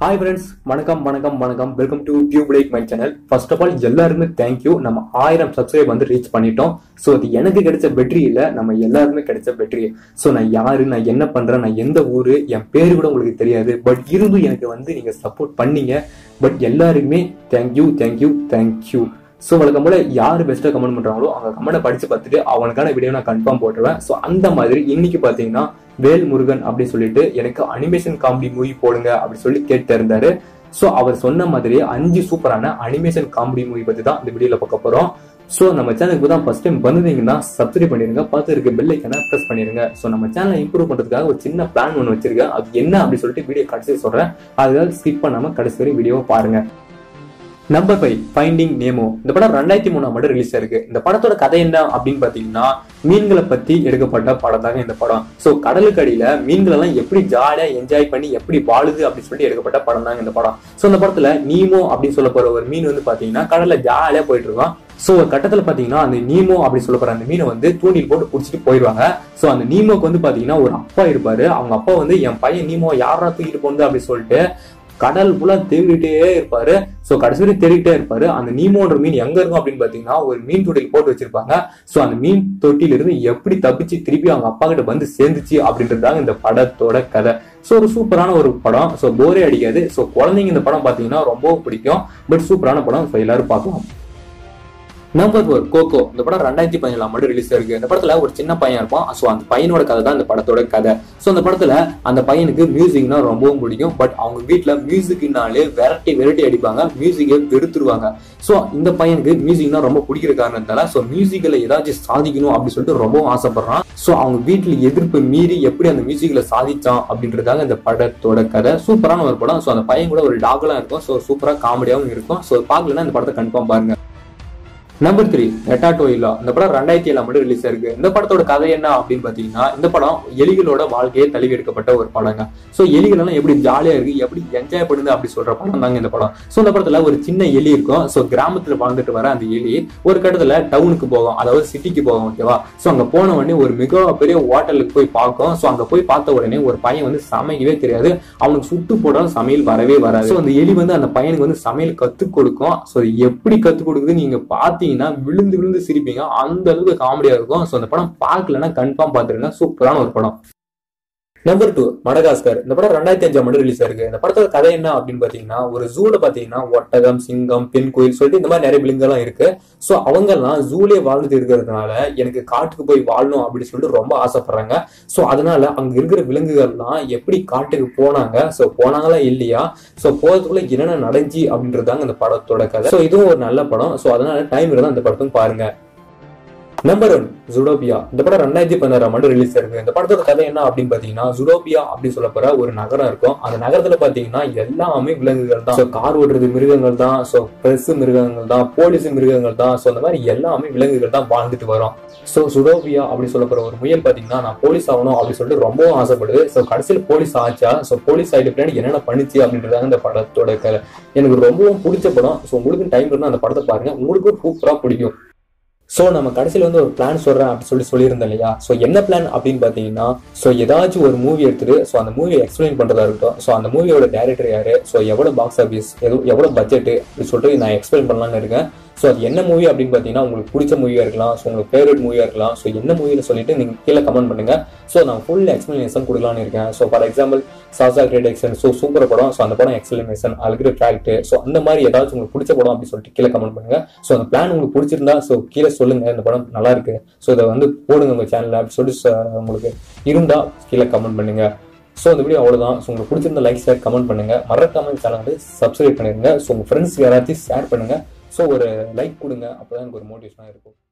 hi friends வணக்கம் வணக்கம் வணக்கம் welcome to tube like my channel first of all எல்லாருமே தேங்க்யூ நம்ம ஆயிரம் சப்ஸ்கிரைப் வந்து ரீச் பண்ணிட்டோம் ஸோ அது எனக்கு கிடைச்ச வெற்றி இல்லை நம்ம எல்லாருமே கிடைச்ச வெற்றி ஸோ நான் யாரு நான் என்ன பண்றேன் நான் எந்த ஊரு என் பேரு கூட உங்களுக்கு தெரியாது பட் இருந்தும் எனக்கு வந்து நீங்க சப்போர்ட் பண்ணீங்க பட் எல்லாருக்குமே தேங்க்யூ தேங்க்யூ தேங்க்யூ ஸோ வழக்கம் போல யார் பெஸ்ட்டாக கமெண்ட் பண்றாங்களோ அவங்க கமெண்ட்டை படிச்சு பார்த்துட்டு அவனுக்கான வீடியோ நான் கன்ஃபார்ம் போட்டுருவேன் ஸோ அந்த மாதிரி இன்னைக்கு பார்த்தீங்கன்னா வேல் முருகன் அப்படி சொல்லிட்டு எனக்கு அனிமேஷன் காமெடி மூவி போடுங்க அப்படி சொல்லி கேட்டு இருந்தாரு ஸோ அவர் சொன்ன மாதிரியே அஞ்சு சூப்பரான அனிமேஷன் காமெடி மூவி பத்தி தான் இந்த வீடியோல பார்க்க போறோம் ஸோ நம்ம சேனலுக்கு தான் ஃபர்ஸ்ட் டைம் வந்தீங்கன்னா சப்ஸ்கிரைப் பண்ணிருங்க பார்த்து இருக்க பெல் ஐக்கனை ப்ரெஸ் பண்ணிருங்க ஸோ நம்ம சேனலை இம்ப்ரூவ் பண்றதுக்காக ஒரு சின்ன பிளான் ஒன்று வச்சிருக்கேன் அது என்ன அப்படி சொல்லிட்டு வீடியோ கடைசி சொல்றேன் அதுக்காக ஸ்கிப் பண்ணாம கடைசி வரை வீடியோவை பாருங்க நம்பர் ஃபைவ் ஃபைண்டிங் நேமோ இந்த படம் ரெண்டாயிரத்தி மூணாம் ஆண்டு ரிலீஸ் ஆயிருக்கு இந்த படத்தோட கதை என்ன அப்படின்னு பாத்தீங்கன்னா மீன்களை பத்தி எடுக்கப்பட்ட படம் தாங்க இந்த படம் சோ கடலுக்கு அடியில மீன்கள் எல்லாம் எப்படி ஜாலியா என்ஜாய் பண்ணி எப்படி வாழுது அப்படின்னு சொல்லிட்டு எடுக்கப்பட்ட படம் தாங்க இந்த படம் சோ இந்த படத்துல நீமோ அப்படின்னு சொல்ல போற ஒரு மீன் வந்து பாத்தீங்கன்னா கடல்ல ஜாலியா போயிட்டு இருக்கோம் சோ ஒரு கட்டத்துல பாத்தீங்கன்னா அந்த நீமோ அப்படின்னு சொல்ல போற அந்த மீனை வந்து தூண்டில் போட்டு புடிச்சிட்டு போயிடுவாங்க சோ அந்த நீமோக்கு வந்து பாத்தீங்கன்னா ஒரு அப்பா இருப்பாரு அவங்க அப்பா வந்து என் பையன் நீமோ யாரா தூக்கிட்டு போகுது அப்படின்னு சொல்லிட்டு கடல் ஃபுல்லா தேடிட்டே இருப்பாரு சோ கடைசி வரை தேடிட்டே இருப்பாரு அந்த நீமோன்ற மீன் எங்க இருக்கும் அப்படின்னு பாத்தீங்கன்னா ஒரு மீன் தொட்டில் போட்டு வச்சிருப்பாங்க சோ அந்த மீன் தொட்டில இருந்து எப்படி தப்பிச்சு திருப்பி அவங்க அப்பா கிட்ட வந்து சேர்ந்துச்சு அப்படின்றதுதாங்க இந்த படத்தோட கதை ஸோ ஒரு சூப்பரான ஒரு படம் ஸோ போரே அடிக்காது ஸோ குழந்தைங்க இந்த படம் பார்த்தீங்கன்னா ரொம்ப பிடிக்கும் பட் சூப்பரான படம் ஸோ எல்லாரும் பார்க்கலாம் நம்பர் ஃபோர் கோகோ இந்த படம் ரெண்டாயிரத்தி பதினேழாம் ஆண்டு ரிலீஸ் ஆயிருக்கு இந்த படத்துல ஒரு சின்ன பையன் இருப்பான் ஸோ அந்த பையனோட கதை தான் இந்த படத்தோட கதை ஸோ அந்த படத்துல அந்த பையனுக்கு மியூசிக்னா ரொம்பவும் பிடிக்கும் பட் அவங்க வீட்டுல மியூசிக்னாலே வெரைட்டி வெரைட்டி அடிப்பாங்க மியூசிக்கை வெறுத்துருவாங்க ஸோ இந்த பையனுக்கு மியூசிக்னா ரொம்ப பிடிக்கிற காரணத்தால ஸோ மியூசிக்கில் ஏதாச்சும் சாதிக்கணும் அப்படின்னு சொல்லிட்டு ரொம்பவும் ஆசைப்படுறான் ஸோ அவங்க வீட்டுல எதிர்ப்பு மீறி எப்படி அந்த மியூசிக்ல சாதிச்சான் அப்படின்றதாங்க இந்த படத்தோட கதை சூப்பரான ஒரு படம் ஸோ அந்த பையன் கூட ஒரு டாக்லாம் இருக்கும் ஸோ சூப்பரா காமெடியாகவும் இருக்கும் ஸோ பார்க்கலன்னா இந்த படத்தை கன்ஃபார்ம் பாருங்க நம்பர் த்ரீ ரெட்டாட்டோ இல்லா இந்த படம் ரெண்டாயிரத்தி ஏழாம் ஆண்டு ரிலீஸ் ஆயிருக்கு இந்த படத்தோட கதை என்ன அப்படின்னு பாத்தீங்கன்னா இந்த படம் எலிகளோட வாழ்க்கையை தழுவி எடுக்கப்பட்ட ஒரு படங்க சோ எலிகள் எல்லாம் எப்படி ஜாலியா இருக்கு எப்படி என்ஜாய் பண்ணுது அப்படி சொல்ற படம் தாங்க இந்த படம் சோ இந்த படத்துல ஒரு சின்ன எலி இருக்கும் சோ கிராமத்துல வாழ்ந்துட்டு வர அந்த எலி ஒரு கட்டத்துல டவுனுக்கு போகும் அதாவது சிட்டிக்கு போகும் ஓகேவா சோ அங்க போன உடனே ஒரு மிக பெரிய ஹோட்டலுக்கு போய் பார்க்கும் சோ அங்க போய் பார்த்த உடனே ஒரு பையன் வந்து சமைக்கவே தெரியாது அவனுக்கு சுட்டு போடாலும் சமையல் வரவே வராது சோ அந்த எலி வந்து அந்த பையனுக்கு வந்து சமையல் கத்துக் கொடுக்கும் சோ எப்படி கத்துக் கொடுக்குது நீங்க பாத்தீங்க பாத்தீங்கன்னா விழுந்து விழுந்து சிரிப்பீங்க அந்த அளவுக்கு காமெடியா இருக்கும் ஸோ அந்த படம் பார்க்கலன்னா கன்ஃபார்ம் பார்த்துருங்க சூப்பரான ஒரு படம் நம்பர் டூ மடகாஸ்கர் இந்த படம் ரெண்டாயிரத்தி அஞ்சாம் ஆண்டு ரிலீஸ் ஆயிருக்கு இந்த படத்தோட கதை என்ன அப்படின்னு பாத்தீங்கன்னா ஒரு ஜூல பாத்தீங்கன்னா ஒட்டகம் சிங்கம் பெண் கோயில் சொல்லிட்டு இந்த மாதிரி நிறைய விலங்குலாம் இருக்கு ஸோ அவங்க எல்லாம் ஜூலே வாழ்ந்துட்டு இருக்கிறதுனால எனக்கு காட்டுக்கு போய் வாழணும் அப்படின்னு சொல்லிட்டு ரொம்ப ஆசைப்படுறாங்க ஸோ அதனால அங்க இருக்கிற விலங்குகள்லாம் எப்படி காட்டுக்கு போனாங்க ஸோ போனாங்களா இல்லையா ஸோ போறதுக்குள்ள என்னென்ன நடந்துச்சு அப்படின்றதாங்க இந்த படத்தோட கதை ஸோ இதுவும் ஒரு நல்ல படம் ஸோ அதனால டைம் இருந்தால் அந்த படத்தையும் பாருங்க நம்பர் ஒன் ஜுடோபியா இந்த படம் ரெண்டாயிரத்தி பதினாறாம் ஆண்டு ரிலீஸ் ஆயிருக்கு இந்த படத்தோட கதை என்ன அப்படின்னு பாத்தீங்கன்னா ஜுடோபியா அப்படின்னு சொல்ல போற ஒரு நகரம் இருக்கும் அந்த நகரத்துல பாத்தீங்கன்னா எல்லாமே விலங்குகள் தான் கார் ஓட்டுறது மிருகங்கள் தான் ஸோ பிரஸ் மிருகங்கள் தான் போலீஸ் மிருகங்கள் தான் ஸோ அந்த மாதிரி எல்லாமே விலங்குகள் தான் வாழ்ந்துட்டு வரும் ஸோ சுடோபியா அப்படி சொல்ல போற ஒரு முயல் பாத்தீங்கன்னா நான் போலீஸ் ஆகணும் அப்படின்னு சொல்லிட்டு ரொம்பவும் ஆசைப்படுது ஸோ கடைசியில் போலீஸ் ஆச்சா ஸோ போலீஸ் ஆயிட்டு பின்னாடி என்னென்ன பண்ணிச்சு அப்படின்றதாங்க இந்த படத்தோட கதை எனக்கு ரொம்பவும் பிடிச்ச படம் ஸோ உங்களுக்கு டைம் இருந்தால் அந்த படத்தை பாருங்க உங்களுக்கு சூப்பரா பிடிக்கும் ஸோ நம்ம கடைசியில் வந்து ஒரு பிளான் சொல்கிறேன் அப்படின்னு சொல்லி சொல்லியிருந்தோம் இல்லையா ஸோ என்ன பிளான் அப்படின்னு பார்த்தீங்கன்னா ஸோ ஏதாச்சும் ஒரு மூவி எடுத்துட்டு ஸோ அந்த மூவியை எக்ஸ்பிளைன் பண்ணுறதா இருக்கட்டும் ஸோ அந்த மூவியோட டேரக்டர் யாரு ஸோ எவ்வளோ பாக்ஸ் ஆஃபீஸ் எவ்வளோ எவ்வளோ பட்ஜெட் அப்படின்னு சொல்லிட்டு நான் எக்ஸ்பிளைன் பண்ணலாம்னு இருக்கேன் ஸோ அது என்ன மூவி அப்படின்னு பார்த்தீங்கன்னா உங்களுக்கு பிடிச்ச மூவியாக இருக்கலாம் ஸோ உங்களுக்கு ஃபேவரட் மூவியாக இருக்கலாம் ஸோ என்ன மூவியில் சொல்லிட்டு நீங்கள் கீழே கமெண்ட் பண்ணுங்க ஸோ நான் ஃபுல் எக்ஸ்பிளனேஷன் கொடுக்கலான்னு இருக்கேன் ஸோ ஃபார் எக்ஸாம்பிள் சாசா கிரேட் எக்ஷன் ஸோ சூப்பர் படம் ஸோ அந்த படம் எக்ஸ்பிளனேஷன் அதுக்கு ஃபேக்ட் ஸோ அந்த மாதிரி ஏதாச்சும் உங்களுக்கு பிடிச்ச படம் அப்படின்னு சொல்லிட்டு கீழே கமெண்ட் பண்ணுங்க ஸோ அந்த பிளான் உங்களுக்கு பிடிச்சிருந்தா ஸோ கீழே சொல்லுங்க இந்த படம் நல்லா இருக்கு ஸோ இதை வந்து போடுங்க உங்க சேனலில் அப்படின்னு சொல்லிட்டு உங்களுக்கு இருந்தா கீழே கமெண்ட் பண்ணுங்க ஸோ இந்த வீடியோ அவ்வளோதான் ஸோ உங்களுக்கு பிடிச்சிருந்த லைக் ஷேர் கமெண்ட் பண்ணுங்க மறக்காம சேனல் வந்து சப்ஸ்கிரைப் பண்ணிருங்க ஸோ உங்க ஃப்ரெண்ட்ஸ் யாராச்சும் ஷேர் பண்ணுங்க ஸோ ஒரு லைக் கொடுங்க அப்போதான் எனக்கு ஒரு மோட்டிவேஷனாக இருக்கும்